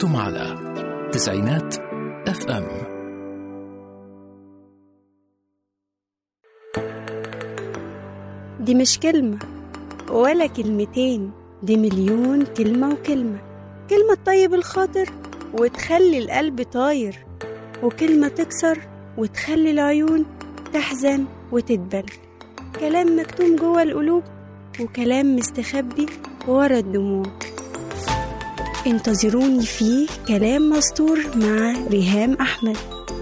أنتم على تسعينات اف ام دي مش كلمة ولا كلمتين دي مليون كلمة وكلمة كلمة تطيب الخاطر وتخلي القلب طاير وكلمة تكسر وتخلي العيون تحزن وتدبل كلام مكتوم جوه القلوب وكلام مستخبي ورا الدموع انتظروني فيه كلام مستور مع ريهام أحمد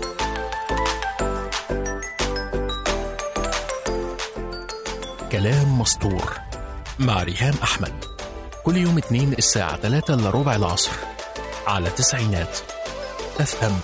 كلام مسطور مع ريهام أحمد كل يوم اثنين الساعة 3 إلا ربع العصر على تسعينات اف ام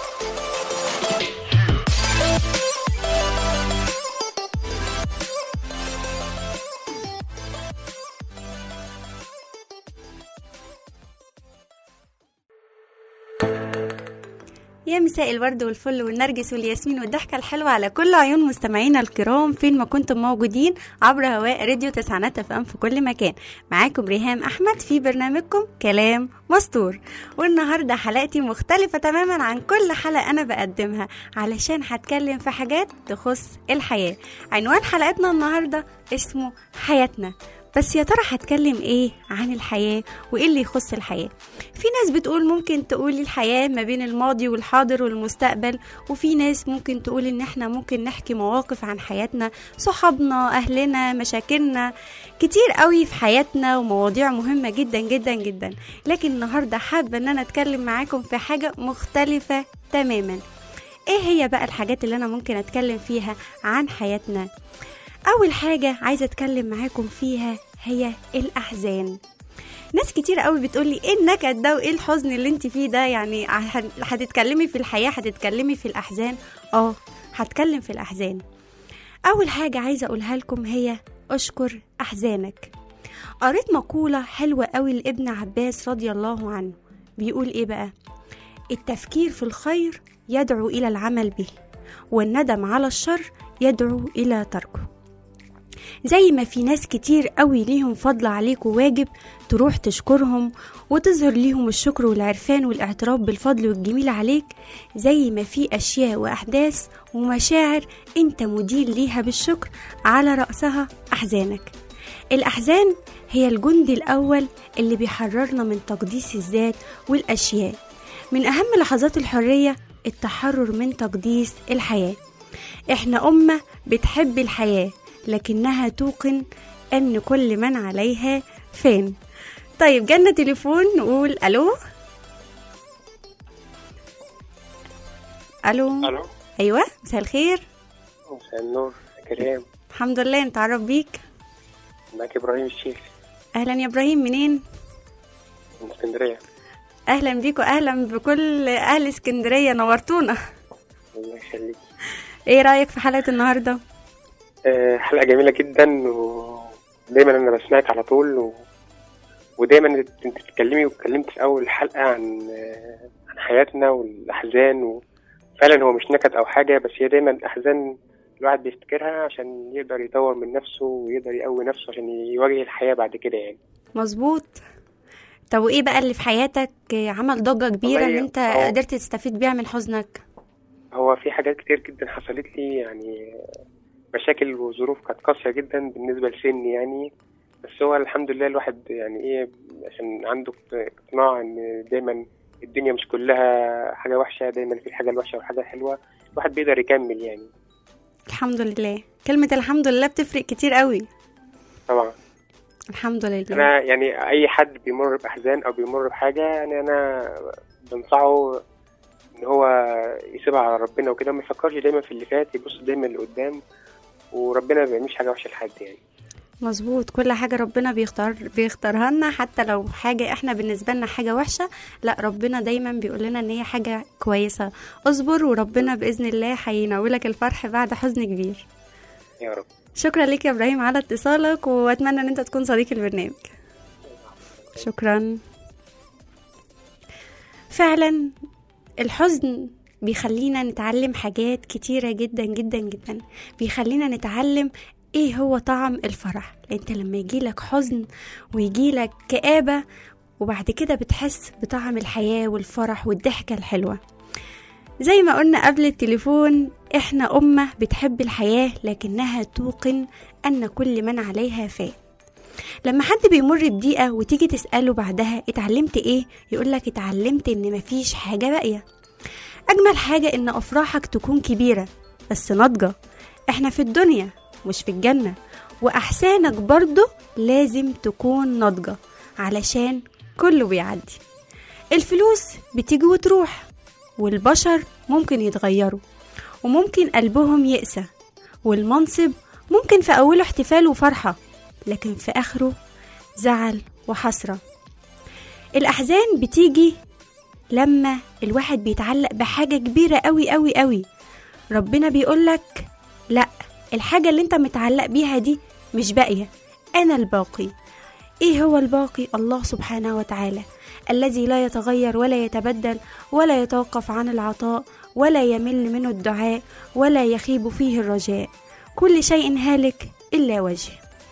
يا مساء الورد والفل والنرجس والياسمين والضحكة الحلوة على كل عيون مستمعينا الكرام فين ما كنتم موجودين عبر هواء راديو تسعينات اف ام في كل مكان معاكم ريهام احمد في برنامجكم كلام مستور والنهارده حلقتي مختلفة تماما عن كل حلقة انا بقدمها علشان هتكلم في حاجات تخص الحياة عنوان حلقتنا النهارده اسمه حياتنا بس يا ترى هتكلم ايه عن الحياة وايه اللي يخص الحياة في ناس بتقول ممكن تقول الحياة ما بين الماضي والحاضر والمستقبل وفي ناس ممكن تقول ان احنا ممكن نحكي مواقف عن حياتنا صحابنا اهلنا مشاكلنا كتير قوي في حياتنا ومواضيع مهمة جدا جدا جدا لكن النهاردة حابة ان انا اتكلم معاكم في حاجة مختلفة تماما ايه هي بقى الحاجات اللي انا ممكن اتكلم فيها عن حياتنا اول حاجة عايزة اتكلم معاكم فيها هي الاحزان ناس كتير قوي بتقولي ايه النكد ده وايه الحزن اللي انت فيه ده يعني هن- هتتكلمي في الحياة هتتكلمي في الاحزان اه هتكلم في الاحزان اول حاجة عايزة اقولها لكم هي اشكر احزانك قريت مقولة حلوة قوي لابن عباس رضي الله عنه بيقول ايه بقى التفكير في الخير يدعو الى العمل به والندم على الشر يدعو الى تركه زي ما في ناس كتير قوي ليهم فضل عليك وواجب تروح تشكرهم وتظهر ليهم الشكر والعرفان والاعتراف بالفضل والجميل عليك زي ما في أشياء وأحداث ومشاعر أنت مدير ليها بالشكر على رأسها أحزانك الأحزان هي الجندي الأول اللي بيحررنا من تقديس الذات والأشياء من أهم لحظات الحرية التحرر من تقديس الحياة احنا أمة بتحب الحياة لكنها توقن أن كل من عليها فان طيب جالنا تليفون نقول ألو ألو الو أيوة مساء الخير مساء النور يا كريم الحمد لله نتعرف بيك معاك ابراهيم الشيخ أهلا يا إبراهيم منين من اسكندريه أهلا بيك وأهلا بكل أهل اسكندرية نورتونا الله يخليك إيه رأيك في حلقة النهاردة آه، حلقه جميله جدا ودايما انا بسمعك على طول و... ودايما انت أنت بتتكلمي واتكلمت في اول حلقه عن آه، عن حياتنا والاحزان وفعلا هو مش نكد او حاجه بس هي دايما الاحزان الواحد بيفتكرها عشان يقدر يطور من نفسه ويقدر يقوي نفسه عشان يواجه الحياه بعد كده يعني مظبوط طب وإيه بقى اللي في حياتك عمل ضجة كبيرة إن والله أنت هو- قدرت تستفيد بيها من حزنك هو في حاجات كتير جدا حصلت لي يعني مشاكل وظروف كانت قاسية جدا بالنسبة لسني يعني بس هو الحمد لله الواحد يعني ايه عشان عنده اقتناع ان دايما الدنيا مش كلها حاجة وحشة دايما في الحاجة الوحشة والحاجة الحلوة الواحد بيقدر يكمل يعني الحمد لله كلمة الحمد لله بتفرق كتير قوي طبعا الحمد لله انا يعني اي حد بيمر باحزان او بيمر بحاجة يعني انا بنصحه ان هو يسيبها على ربنا وكده ما يفكرش دايما في اللي فات يبص دايما لقدام وربنا ما بيعملش حاجة وحشة لحد يعني مظبوط كل حاجة ربنا بيختار بيختارها لنا حتى لو حاجة احنا بالنسبة لنا حاجة وحشة لا ربنا دايما بيقول لنا ان هي حاجة كويسة اصبر وربنا بإذن الله هينولك الفرح بعد حزن كبير يا رب شكرا لك يا ابراهيم على اتصالك واتمنى ان انت تكون صديق البرنامج شكرا فعلا الحزن بيخلينا نتعلم حاجات كتيرة جدا جدا جدا بيخلينا نتعلم ايه هو طعم الفرح انت لما يجيلك حزن ويجيلك كآبة وبعد كده بتحس بطعم الحياة والفرح والضحكة الحلوة زي ما قلنا قبل التليفون احنا أمة بتحب الحياة لكنها توقن أن كل من عليها فان لما حد بيمر بضيقة وتيجي تسأله بعدها اتعلمت ايه يقولك اتعلمت ان مفيش حاجة باقية أجمل حاجة إن أفراحك تكون كبيرة بس ناضجة إحنا في الدنيا مش في الجنة وأحسانك برضو لازم تكون ناضجة علشان كله بيعدي الفلوس بتيجي وتروح والبشر ممكن يتغيروا وممكن قلبهم يقسى والمنصب ممكن في أوله احتفال وفرحة لكن في آخره زعل وحسرة الأحزان بتيجي لما الواحد بيتعلق بحاجة كبيرة قوي قوي قوي ربنا بيقولك لا الحاجة اللي انت متعلق بيها دي مش باقية أنا الباقي ايه هو الباقي الله سبحانه وتعالى الذي لا يتغير ولا يتبدل ولا يتوقف عن العطاء ولا يمل منه الدعاء ولا يخيب فيه الرجاء كل شيء هالك إلا وجهه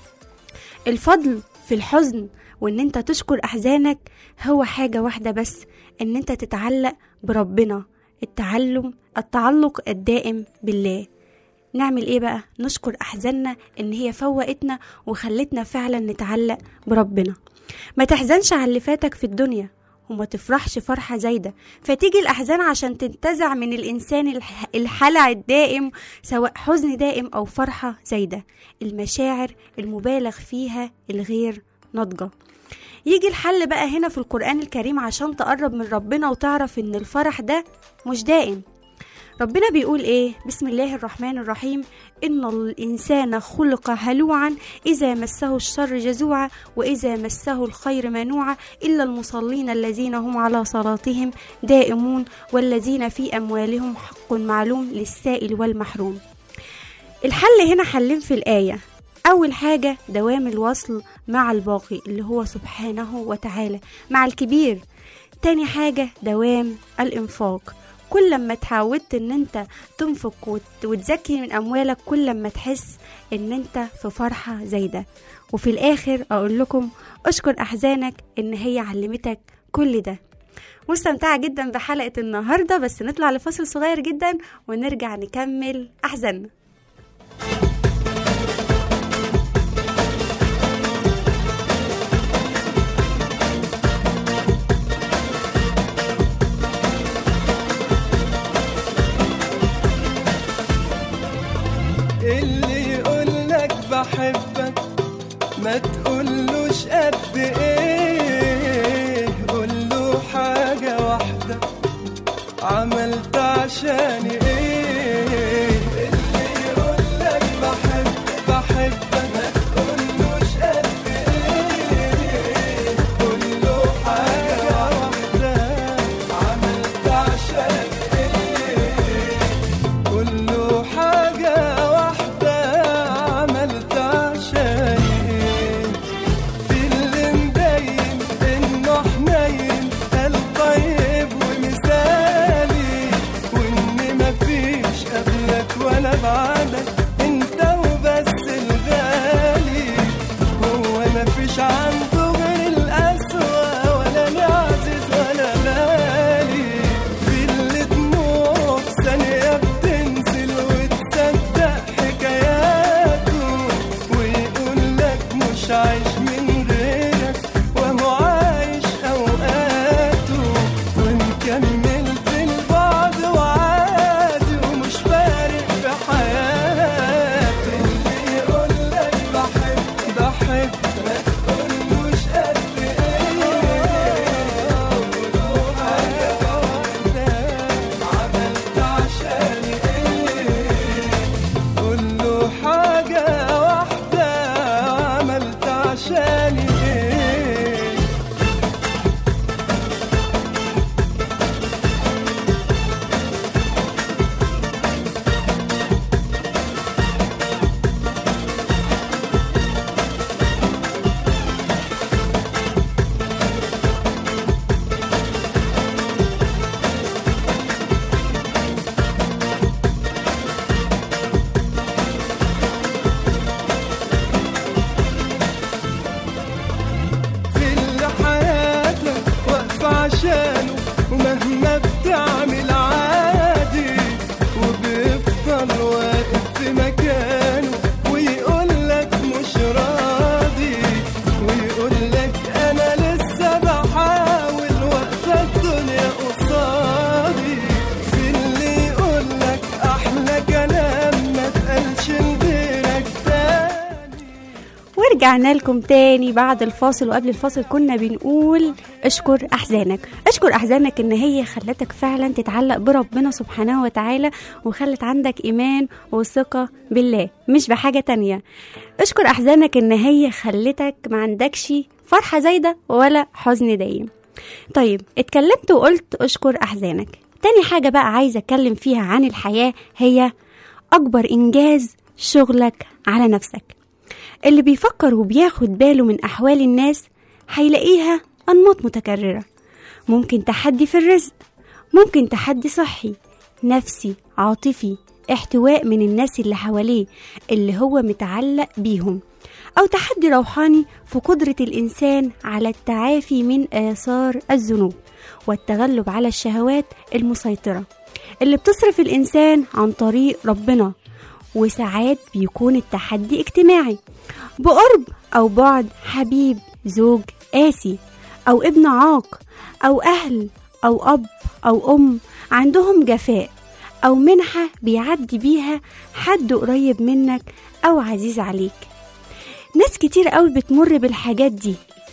الفضل في الحزن وان انت تشكر احزانك هو حاجة واحدة بس ان انت تتعلق بربنا التعلم التعلق الدائم بالله نعمل ايه بقى نشكر احزاننا ان هي فوقتنا وخلتنا فعلا نتعلق بربنا ما تحزنش على اللي فاتك في الدنيا وما تفرحش فرحة زايدة فتيجي الأحزان عشان تنتزع من الإنسان الح- الحلع الدائم سواء حزن دائم أو فرحة زايدة المشاعر المبالغ فيها الغير ناضجة يجي الحل بقى هنا في القرآن الكريم عشان تقرب من ربنا وتعرف إن الفرح ده مش دائم ربنا بيقول ايه بسم الله الرحمن الرحيم ان الانسان خلق هلوعا اذا مسه الشر جزوعا واذا مسه الخير منوعا الا المصلين الذين هم على صلاتهم دائمون والذين في اموالهم حق معلوم للسائل والمحروم الحل هنا حلين في الايه اول حاجه دوام الوصل مع الباقي اللي هو سبحانه وتعالى مع الكبير تاني حاجه دوام الانفاق كل لما اتعودت ان انت تنفق وت- وتزكي من اموالك كل لما تحس ان انت في فرحة زايدة وفي الاخر اقول لكم اشكر احزانك ان هي علمتك كل ده مستمتعة جدا بحلقة النهاردة بس نطلع لفاصل صغير جدا ونرجع نكمل احزاننا اللي يقولك بحبك ما تقولوش قد ايه قوله حاجة واحدة عملت عشان ايه اللي يقولك بحبك بحبك ما تقولوش قد ايه قوله حاجة واحدة عملت عشان ايه كله حاجة واحدة عملت عشان ايه في اللي مبين انه حنين قلب طيب ومثالي ورجعنا لكم تاني بعد الفاصل وقبل الفاصل كنا بنقول اشكر احزانك اشكر احزانك ان هي خلتك فعلا تتعلق بربنا سبحانه وتعالى وخلت عندك ايمان وثقة بالله مش بحاجة تانية اشكر احزانك ان هي خلتك ما عندكش فرحة زايدة ولا حزن دايم طيب اتكلمت وقلت اشكر احزانك تاني حاجة بقى عايزة اتكلم فيها عن الحياة هي اكبر انجاز شغلك على نفسك اللي بيفكر وبياخد باله من أحوال الناس هيلاقيها أنماط متكررة ممكن تحدي في الرزق ممكن تحدي صحي نفسي عاطفي احتواء من الناس اللي حواليه اللي هو متعلق بيهم أو تحدي روحاني في قدرة الإنسان على التعافي من آثار الذنوب والتغلب على الشهوات المسيطرة اللي بتصرف الإنسان عن طريق ربنا وساعات بيكون التحدي اجتماعي بقرب أو بعد حبيب زوج قاسي أو ابن عاق أو أهل أو أب أو أم عندهم جفاء أو منحة بيعدي بيها حد قريب منك أو عزيز عليك ناس كتير قوي بتمر بالحاجات دي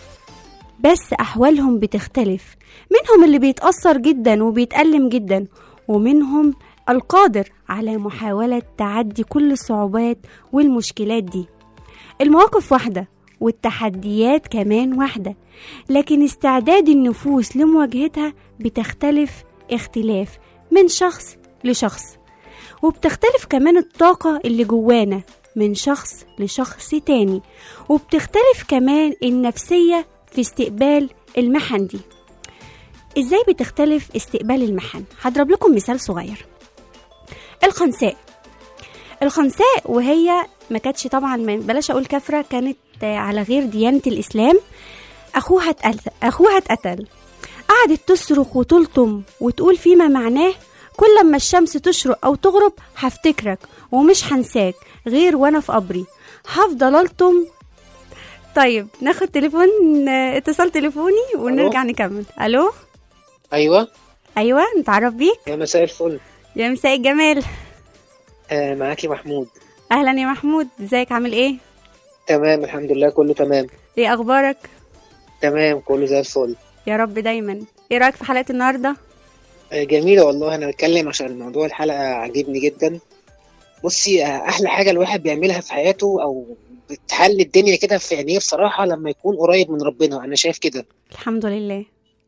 بس أحوالهم بتختلف منهم اللي بيتأثر جدا وبيتألم جدا ومنهم القادر على محاولة تعدي كل الصعوبات والمشكلات دي المواقف واحدة والتحديات كمان واحدة لكن استعداد النفوس لمواجهتها بتختلف اختلاف من شخص لشخص وبتختلف كمان الطاقة اللي جوانا من شخص لشخص تاني وبتختلف كمان النفسية في استقبال المحن دي ازاي بتختلف استقبال المحن هضرب لكم مثال صغير الخنساء الخنساء وهي ما كانتش طبعا من بلاش اقول كفره كانت على غير ديانه الاسلام اخوها اتقتل اخوها اتقتل قعدت تصرخ وتلطم وتقول فيما معناه كل لما الشمس تشرق او تغرب هفتكرك ومش هنساك غير وانا في قبري هفضل الطم طيب ناخد تليفون اتصال تليفوني ونرجع نكمل الو ايوه ايوه نتعرف بيك يا مساء الفل يا مساء الجمال آه معاكي محمود اهلا يا محمود ازيك عامل ايه تمام الحمد لله كله تمام ايه اخبارك تمام كله زي الفل يا رب دايما ايه رايك في حلقه النهارده آه جميلة والله انا بتكلم عشان موضوع الحلقة عجبني جدا بصي آه احلى حاجة الواحد بيعملها في حياته او بتحل الدنيا كده في عينيه بصراحة لما يكون قريب من ربنا انا شايف كده الحمد لله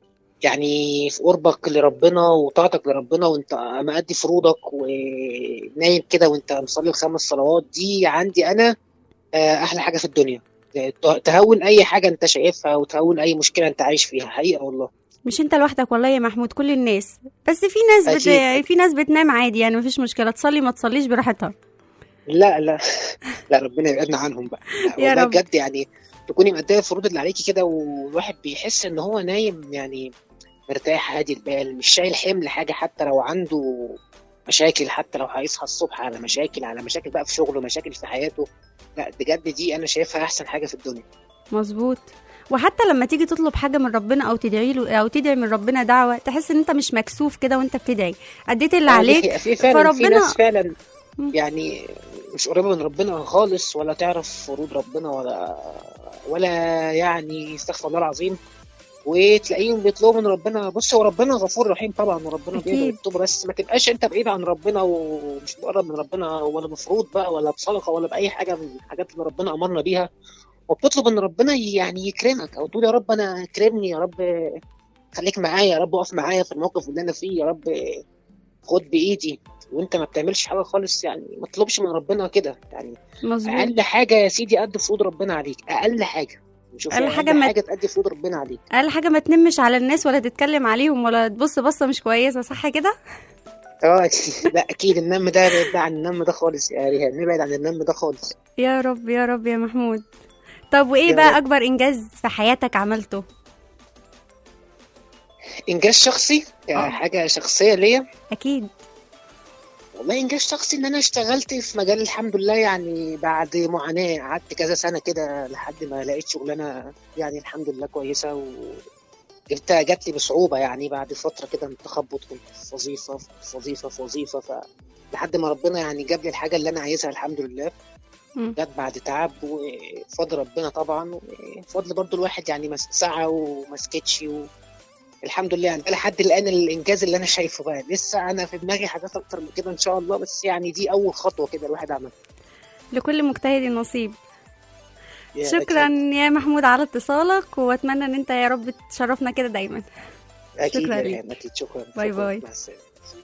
يعني في قربك لربنا وطاعتك لربنا وانت مأدي فروضك ونايم كده وانت مصلي الخمس صلوات دي عندي انا آه، احلى حاجه في الدنيا تهون اي حاجه انت شايفها وتهون اي مشكله انت عايش فيها حقيقه والله مش انت لوحدك والله يا محمود كل الناس بس في ناس بت... أكيد. في ناس بتنام عادي يعني مفيش مشكله تصلي ما تصليش براحتها لا لا لا ربنا يبعدنا عنهم بقى لا يا والله رب. بجد يعني تكوني مأدية الفروض اللي عليكي كده والواحد بيحس ان هو نايم يعني مرتاح هادي البال مش شايل حمل حاجه حتى لو عنده مشاكل حتى لو هيصحى الصبح على مشاكل على مشاكل بقى في شغله مشاكل في حياته لا بجد دي انا شايفها احسن حاجه في الدنيا مظبوط وحتى لما تيجي تطلب حاجه من ربنا او تدعي له او تدعي من ربنا دعوه تحس ان انت مش مكسوف كده وانت بتدعي اديت اللي آه، عليك في- في فعلا في فربنا- ناس فعلا مم. يعني مش قريبه من ربنا خالص ولا تعرف فروض ربنا ولا ولا يعني استغفر الله العظيم وتلاقيهم بيطلبوا من ربنا بص هو ربنا غفور رحيم طبعا وربنا أكيد. بيقدر يكتب بس ما تبقاش انت بعيد عن ربنا ومش مقرب من ربنا ولا بفروض بقى ولا بصدقه ولا باي حاجه من الحاجات اللي ربنا امرنا بيها وبتطلب ان ربنا يعني يكرمك او تقول يا رب انا اكرمني يا رب خليك معايا يا رب اقف معايا في الموقف اللي انا فيه يا رب خد بايدي وانت ما بتعملش حاجه خالص يعني ما تطلبش من ربنا كده يعني مظبوط اقل حاجه يا سيدي قد فروض ربنا عليك اقل حاجه شوف أقل اقل حاجة حاجه, ما- حاجة تأدي فروض ربنا عليك اقل حاجه ما تنمش على الناس ولا تتكلم عليهم ولا تبص بصه مش كويسه صح كده اه لا اكيد النم ده ابعد عن النم ده خالص يا ريهان نبعد عن النم ده خالص يا رب يا رب يا محمود طب وايه يا بقى رب. اكبر انجاز في حياتك عملته انجاز شخصي آه. حاجه شخصيه ليا اكيد والله انجاز شخصي ان انا اشتغلت في مجال الحمد لله يعني بعد معاناه قعدت كذا سنه كده لحد ما لقيت شغلانه يعني الحمد لله كويسه و جبتها جات لي بصعوبه يعني بعد فتره كده من التخبط كنت في وظيفه في وظيفه في وظيفه ف لحد ما ربنا يعني جاب لي الحاجه اللي انا عايزها الحمد لله مم. جت بعد تعب وفضل ربنا طبعا وفضل برضو الواحد يعني ما سعى وما سكتش و... الحمد لله يعني ده لحد الان الانجاز اللي انا شايفه بقى لسه انا في دماغي حاجات اكتر من كده ان شاء الله بس يعني دي اول خطوه كده الواحد عملها لكل مجتهد نصيب يا شكرا أكيد. يا محمود على اتصالك واتمنى ان انت يا رب تشرفنا كده دايما اكيد شكرا يا ليك. ريهام اكيد شكرا باي شكراً. باي. مع السلامه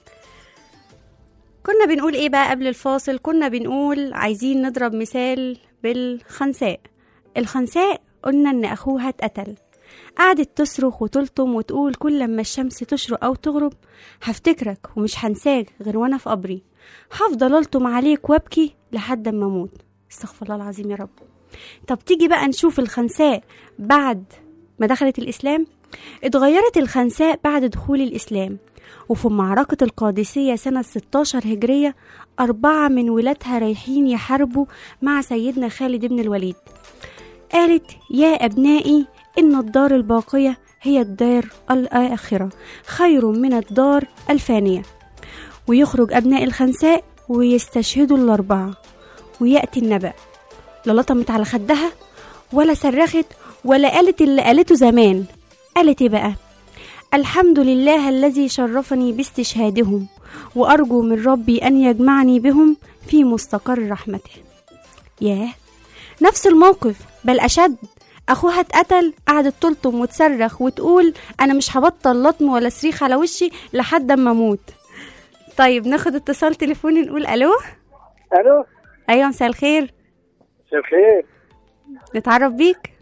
كنا بنقول ايه بقى قبل الفاصل كنا بنقول عايزين نضرب مثال بالخنساء الخنساء قلنا ان اخوها اتقتل قعدت تصرخ وتلطم وتقول كل لما الشمس تشرق او تغرب هفتكرك ومش هنساك غير وانا في قبري هفضل الطم عليك وابكي لحد ما اموت استغفر الله العظيم يا رب طب تيجي بقى نشوف الخنساء بعد ما دخلت الاسلام اتغيرت الخنساء بعد دخول الاسلام وفي معركة القادسية سنة 16 هجرية أربعة من ولادها رايحين يحاربوا مع سيدنا خالد بن الوليد قالت يا أبنائي إن الدار الباقية هي الدار الآخرة خير من الدار الفانية ويخرج أبناء الخنساء ويستشهدوا الأربعة ويأتي النبأ لا لطمت على خدها ولا صرخت ولا قالت اللي قالته زمان قالت ايه بقى الحمد لله الذي شرفني باستشهادهم وأرجو من ربي أن يجمعني بهم في مستقر رحمته ياه نفس الموقف بل أشد أخوها اتقتل قعدت تلطم وتصرخ وتقول أنا مش هبطل لطم ولا صريخ على وشي لحد أما أموت طيب ناخد اتصال تليفوني نقول ألو الو أيوة مساء الخير مساء الخير نتعرف بيك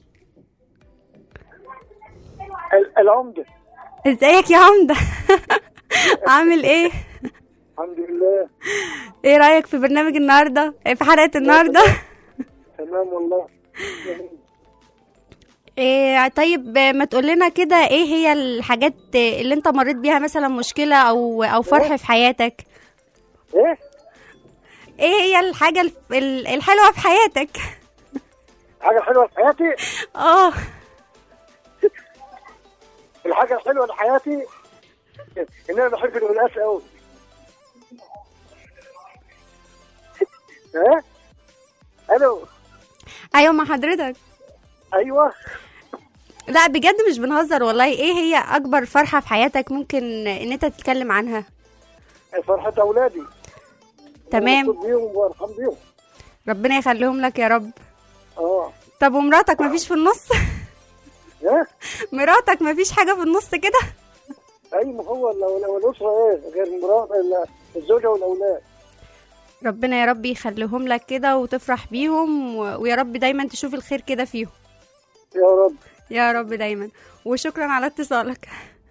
ال- العمده ازيك يا عمدة عامل ايه الحمد لله ايه رأيك في برنامج النهاردة في حلقة النهاردة تمام والله إيه طيب ما تقول لنا كده ايه هي الحاجات اللي انت مريت بيها مثلا مشكلة او او فرح في حياتك ايه ايه هي الحاجة الف- ال- الحلوة في حياتك حاجه حلوه في حياتي اه الحاجه الحلوه في حياتي ان انا بحب الولاس قوي ها الو ايوه مع حضرتك ايوه لا بجد مش بنهزر والله ايه هي اكبر فرحة في حياتك ممكن ان انت تتكلم عنها فرحه اولادي تمام وأبصر بيهم وارحم بيهم ربنا يخليهم لك يا رب اه طب ومراتك مفيش في النص ها مراتك مفيش حاجة في النص كده اي ما هو ال- ال- الاسره ايه غير المراه ال- الزوجه والاولاد ربنا يا رب يخليهم لك كده وتفرح بيهم و... ويا رب دايما تشوف الخير كده فيهم يا رب يا رب دايما وشكرا على اتصالك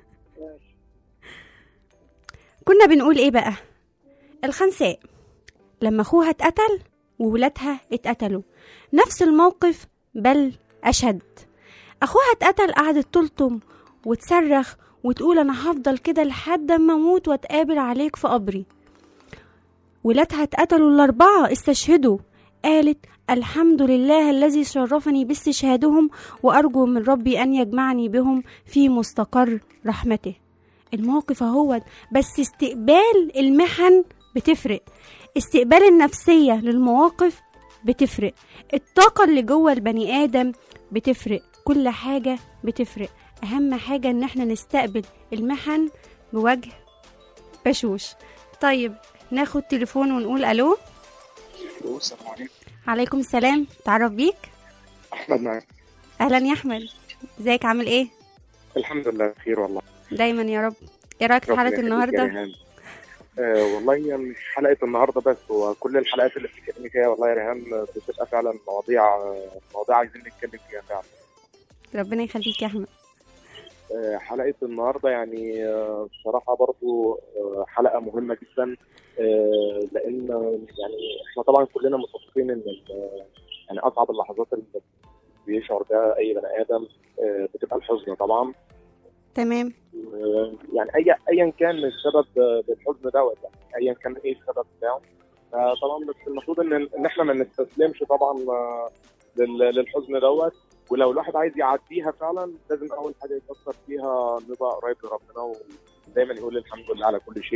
كنا بنقول ايه بقى الخنساء لما اخوها اتقتل وولادها اتقتلوا نفس الموقف بل اشد اخوها اتقتل قعدت تلطم وتصرخ وتقول انا هفضل كده لحد اما اموت واتقابل عليك في قبري ولادها اتقتلوا الاربعه استشهدوا قالت الحمد لله الذي شرفني باستشهادهم وأرجو من ربي أن يجمعني بهم في مستقر رحمته الموقف اهو بس استقبال المحن بتفرق استقبال النفسية للمواقف بتفرق الطاقة اللي جوه البني آدم بتفرق كل حاجة بتفرق أهم حاجة إن احنا نستقبل المحن بوجه بشوش طيب ناخد تليفون ونقول ألو السلام عليكم عليكم السلام تعرف بيك احمد معاك أهلا يا أحمد ازيك عامل ايه الحمد لله بخير والله دايما يا رب ايه رايك في ربنا حلقه يخليك يا النهارده ريهام. آه والله هي مش حلقه النهارده بس هو كل الحلقات اللي بتتكلمي فيها والله يا ريهام بتبقى فعلا مواضيع آه، مواضيع عايزين نتكلم فيها فعلا ربنا يخليك يا احمد آه، حلقه النهارده يعني آه، بصراحه برضو آه، حلقه مهمه جدا آه، لان يعني احنا طبعا كلنا متفقين ان ال- يعني اصعب اللحظات اللي بيشعر بها اي بني ادم آه، بتبقى الحزن طبعا تمام آه، يعني اي ايا كان السبب آه، للحزن دوت يعني ايا كان ايه السبب بتاعه فطبعا بس المفروض ان ان احنا ما نستسلمش طبعا آه، لل- للحزن دوت ولو الواحد عايز يعديها فعلا لازم اول حاجه يفكر فيها نبقى قريب لربنا ودايما يقول الحمد لله على كل شيء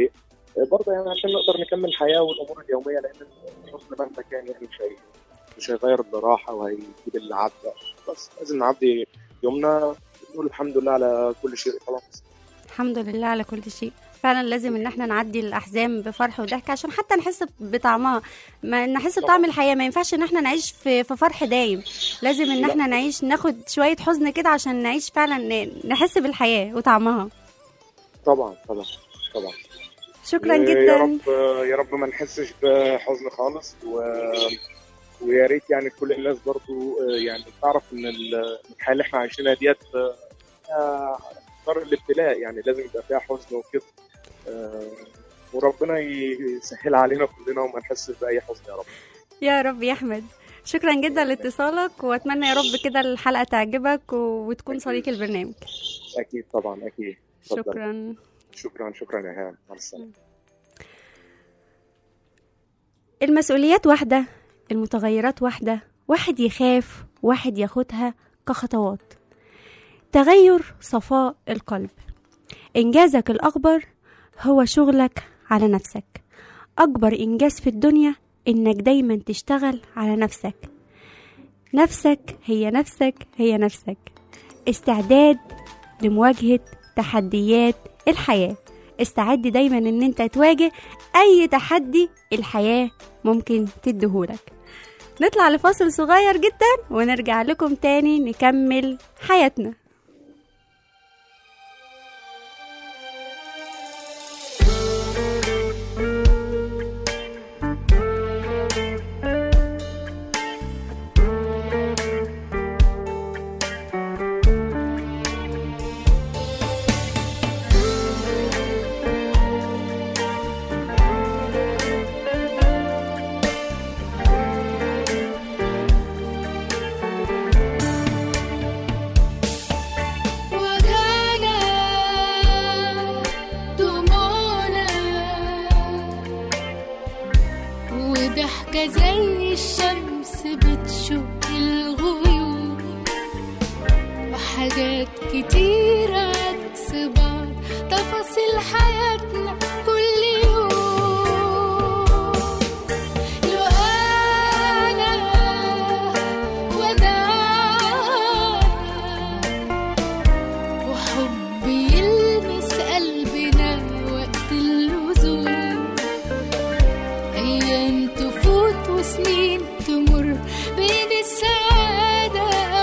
آه، برضه يعني عشان نقدر نكمل الحياه والامور اليوميه لان الحزن مهما كان يعني مش هي مش هيغير الراحه وهيجيب اللي عدى بس لازم نعدي يومنا نقول الحمد لله على كل شيء خلاص الحمد لله على كل شيء فعلا لازم ان احنا نعدي الاحزان بفرح وضحك عشان حتى نحس بطعمها ما نحس بطعم الحياه ما ينفعش ان احنا نعيش في في فرح دايم لازم ان لا. احنا نعيش ناخد شويه حزن كده عشان نعيش فعلا ن- نحس بالحياه وطعمها طبعا طبعا طبعا شكرا يا جدا رب يا رب ما نحسش بحزن خالص و... ويا ريت يعني كل الناس برضو آه، يعني تعرف ان ال- الحياه اللي احنا عايشينها ديت آه، آه، دار الابتلاء يعني لازم يبقى فيها حزن وكده آه، وربنا يسهل علينا كلنا وما نحسش باي حزن يا رب يا رب يا احمد شكرا جدا لاتصالك واتمنى يا رب كده الحلقه تعجبك و- وتكون صديق البرنامج اكيد طبعا اكيد اتفضل. شكرا شكرا شكرا يا هام مع السلامه المسؤوليات واحدة المتغيرات واحدة واحد يخاف واحد ياخدها كخطوات تغير صفاء القلب إنجازك الأكبر هو شغلك على نفسك أكبر إنجاز في الدنيا إنك دايما تشتغل على نفسك نفسك هي نفسك هي نفسك استعداد لمواجهة تحديات الحياة استعد دايما ان انت تواجه اي تحدي الحياة ممكن تديهولك نطلع لفاصل صغير جدا ونرجع لكم تاني نكمل حياتنا وجعنا دموعنا وضحكة زي الشمس بتشق الغيوم وحاجات كتير عكس بعض تفاصيل حياتنا كل يوم لو أنا وأنا وحب يلمس قلبنا وقت اللزوم أيام تفوت وسنين تمر بين السعادة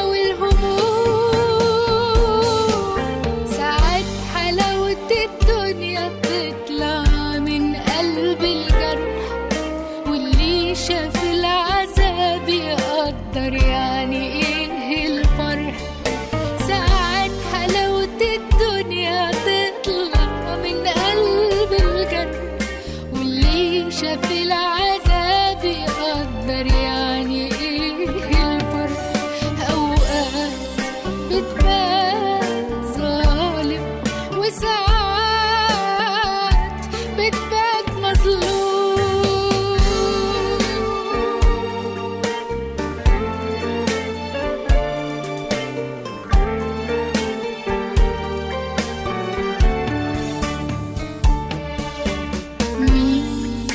والهموم ساعات حلاوة الدنيا بتطلع من قلب الجرح واللي شاف العذاب يقدر يعني ايه الفرح ساعات حلاوة الدنيا تطلع من قلب الجنة واللي شاف العذاب يقدر يعني ايه الفرق اوقات بتبان ظالم وساعات بتبان مظلوم مين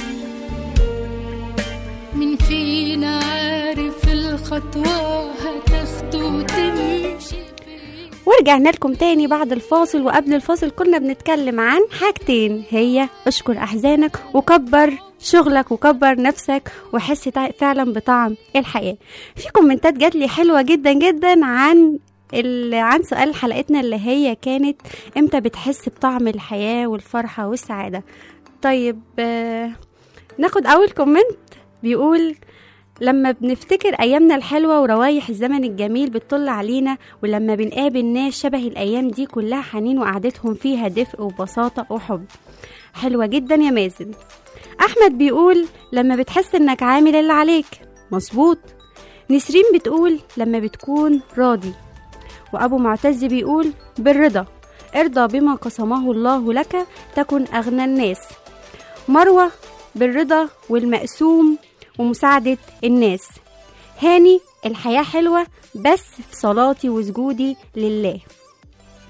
مين فينا عارف الخطوة هتاخده وتمشي فين ورجعنا لكم تاني بعد الفاصل وقبل الفاصل كنا بنتكلم عن حاجتين هي اشكر احزانك وكبر شغلك وكبر نفسك وحس تع- فعلا بطعم الحياة في كومنتات جات لي حلوة جدا جدا عن ال... عن سؤال حلقتنا اللي هي كانت امتى بتحس بطعم الحياة والفرحة والسعادة طيب آه، ناخد اول كومنت بيقول لما بنفتكر أيامنا الحلوة وروايح الزمن الجميل بتطل علينا ولما بنقابل ناس شبه الأيام دي كلها حنين وقعدتهم فيها دفء وبساطة وحب حلوة جدا يا مازن أحمد بيقول لما بتحس إنك عامل اللي عليك مظبوط نسرين بتقول لما بتكون راضي وأبو معتز بيقول بالرضا ارضى بما قسمه الله لك تكن أغنى الناس مروة بالرضا والمقسوم ومساعدة الناس هاني الحياة حلوة بس في صلاتي وسجودي لله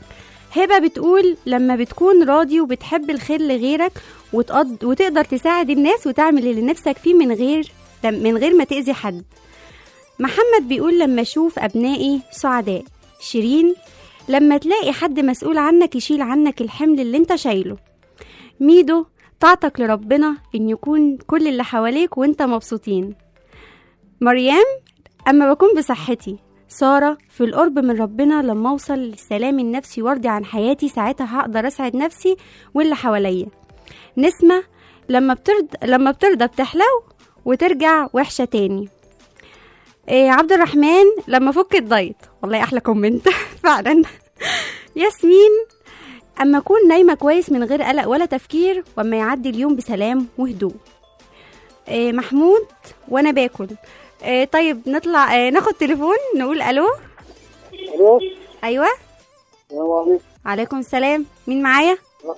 هبة بتقول لما بتكون راضي وبتحب الخير لغيرك وتقض... وتقدر تساعد الناس وتعمل اللي نفسك فيه من غير من غير ما تأذي حد محمد بيقول لما اشوف ابنائي سعداء شيرين لما تلاقي حد مسؤول عنك يشيل عنك الحمل اللي انت شايله ميدو طاعتك لربنا ان يكون كل اللي حواليك وانت مبسوطين مريم اما بكون بصحتي سارة في القرب من ربنا لما اوصل للسلام النفسي وارضي عن حياتي ساعتها هقدر اسعد نفسي واللي حواليا نسمة لما بترضى لما بترضى بتحلو وترجع وحشة تاني إيه عبد الرحمن لما فك الدايت والله احلى كومنت فعلا ياسمين اما اكون نايمه كويس من غير قلق ولا تفكير واما يعدي اليوم بسلام وهدوء إيه محمود وانا باكل إيه طيب نطلع إيه ناخد تليفون نقول الو الو ايوه السلام عليكم عليكم السلام مين معايا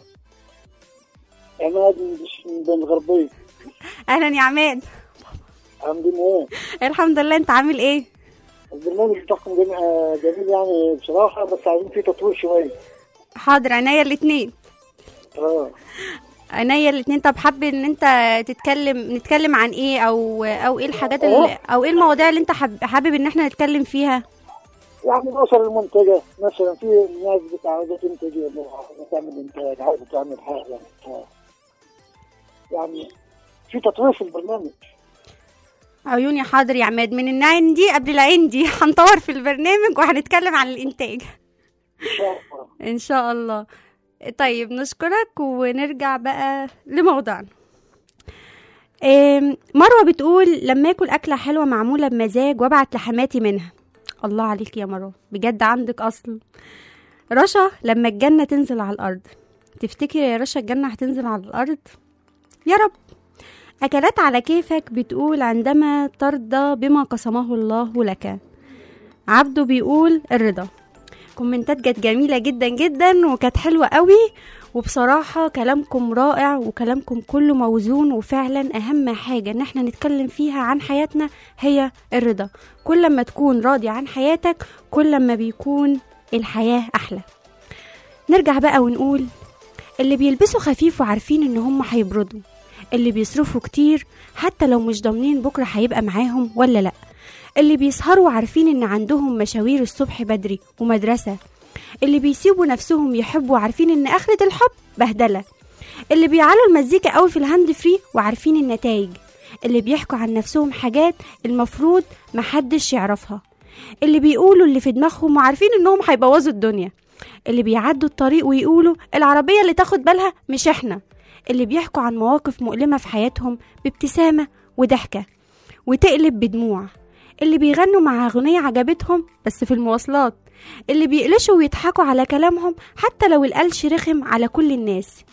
عماد من بين الغربية اهلا يا عماد الحمد لله الحمد لله انت عامل ايه البرنامج بتاعكم جميل, آه، جميل يعني بصراحة بس عايزين فيه تطوير شوية حاضر عينيا الاتنين اه عينيا الاتنين طب حابب ان انت تتكلم نتكلم عن ايه او او ايه الحاجات اللي او ايه المواضيع اللي انت حاب- حابب ان احنا نتكلم فيها يعني الأسر المنتجة مثلا في ناس بتاع عايزة تنتج ولا عايزة تعمل إنتاج عايزة تعمل حاجة آه. يعني في تطوير في البرنامج عيوني حاضر يا عماد من العين دي قبل العين دي هنطور في البرنامج وهنتكلم عن الانتاج إن شاء الله ان شاء الله طيب نشكرك ونرجع بقى لموضوعنا إم، مروة بتقول لما اكل أكلة حلوة معمولة بمزاج وابعت لحماتي منها الله عليك يا مروة بجد عندك أصل رشا لما الجنة تنزل على الأرض تفتكر يا رشا الجنة هتنزل على الأرض يا رب أكلات على كيفك بتقول عندما ترضى بما قسمه الله لك عبده بيقول الرضا كومنتات كانت جميلة جدا جدا وكانت حلوة قوي وبصراحة كلامكم رائع وكلامكم كله موزون وفعلا أهم حاجة إن احنا نتكلم فيها عن حياتنا هي الرضا كل ما تكون راضي عن حياتك كل ما بيكون الحياة أحلى نرجع بقى ونقول اللي بيلبسوا خفيف وعارفين إن هم هيبردوا اللي بيصرفوا كتير حتى لو مش ضامنين بكرة هيبقى معاهم ولا لأ اللي بيسهروا عارفين إن عندهم مشاوير الصبح بدري ومدرسة اللي بيسيبوا نفسهم يحبوا عارفين إن آخرة الحب بهدلة اللي بيعلوا المزيكا قوي في الهاند فري وعارفين النتائج اللي بيحكوا عن نفسهم حاجات المفروض محدش يعرفها اللي بيقولوا اللي في دماغهم وعارفين انهم هيبوظوا الدنيا اللي بيعدوا الطريق ويقولوا العربية اللي تاخد بالها مش احنا اللي بيحكوا عن مواقف مؤلمة في حياتهم بابتسامة وضحكة وتقلب بدموع اللي بيغنوا مع أغنية عجبتهم بس في المواصلات اللي بيقلشوا ويضحكوا على كلامهم حتى لو القلش رخم على كل الناس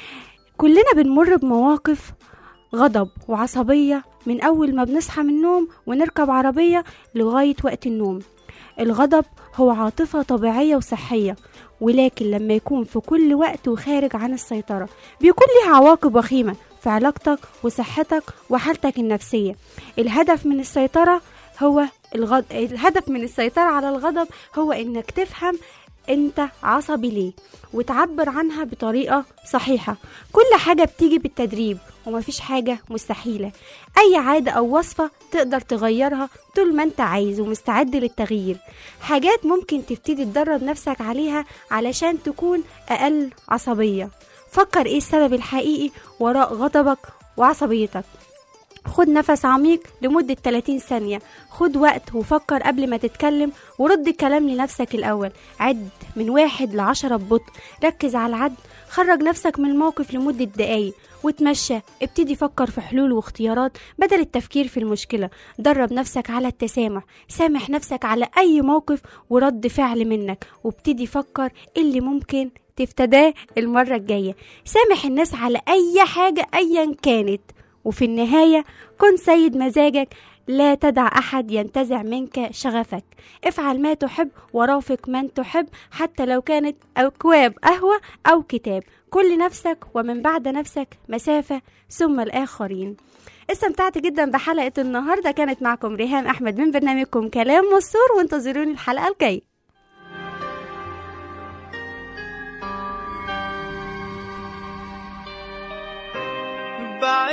كلنا بنمر بمواقف غضب وعصبية من أول ما بنصحى من النوم ونركب عربية لغاية وقت النوم الغضب هو عاطفة طبيعية وصحية ولكن لما يكون في كل وقت وخارج عن السيطرة بيكون ليه عواقب وخيمة في علاقتك وصحتك وحالتك النفسية الهدف من السيطرة هو الغض... الهدف من السيطرة على الغضب هو انك تفهم انت عصبي ليه وتعبر عنها بطريقة صحيحة كل حاجة بتيجي بالتدريب ومفيش حاجة مستحيلة أي عادة أو وصفة تقدر تغيرها طول ما انت عايز ومستعد للتغيير حاجات ممكن تبتدي تدرب نفسك عليها علشان تكون أقل عصبية فكر ايه السبب الحقيقي وراء غضبك وعصبيتك خد نفس عميق لمدة 30 ثانية خد وقت وفكر قبل ما تتكلم ورد الكلام لنفسك الأول عد من واحد لعشرة ببطء ركز على العد خرج نفسك من الموقف لمدة دقايق وتمشى ابتدي فكر في حلول واختيارات بدل التفكير في المشكلة درب نفسك على التسامح سامح نفسك على أي موقف ورد فعل منك وابتدي فكر إيه اللي ممكن تفتداه المرة الجاية سامح الناس على أي حاجة أيا كانت وفي النهاية كن سيد مزاجك لا تدع أحد ينتزع منك شغفك افعل ما تحب ورافق من تحب حتى لو كانت أكواب قهوة أو كتاب كل نفسك ومن بعد نفسك مسافة ثم الآخرين استمتعت جدا بحلقة النهاردة كانت معكم ريهام أحمد من برنامجكم كلام مصور وانتظروني الحلقة الجاية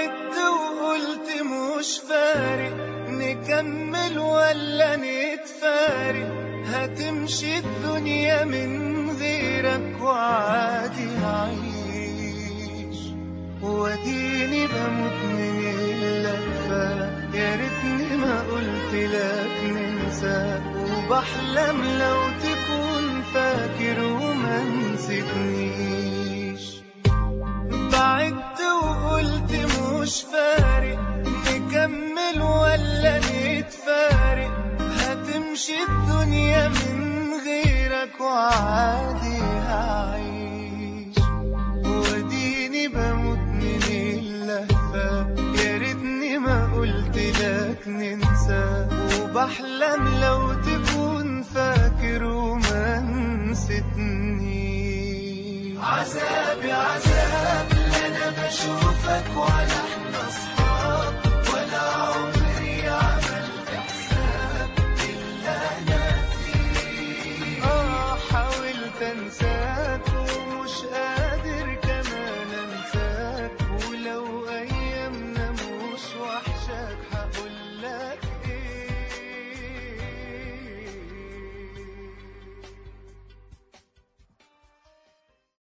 بعدت وقلت مش فارق نكمل ولا نتفارق هتمشي الدنيا من غيرك وعادي هعيش واديني بموت من اللفة يا ريتني ما قلت لك ننسى وبحلم لو تكون فاكر وما نسيتنيش بعدت وقلت مش فارق نكمل ولا نتفارق هتمشي الدنيا من غيرك وعادي هعيش وديني بموت من اللهفة يا ريتني ما قلت لك ننسى وبحلم لو تكون فاكر وما نسيتني عذابي عذاب اللي انا بشوفك ولا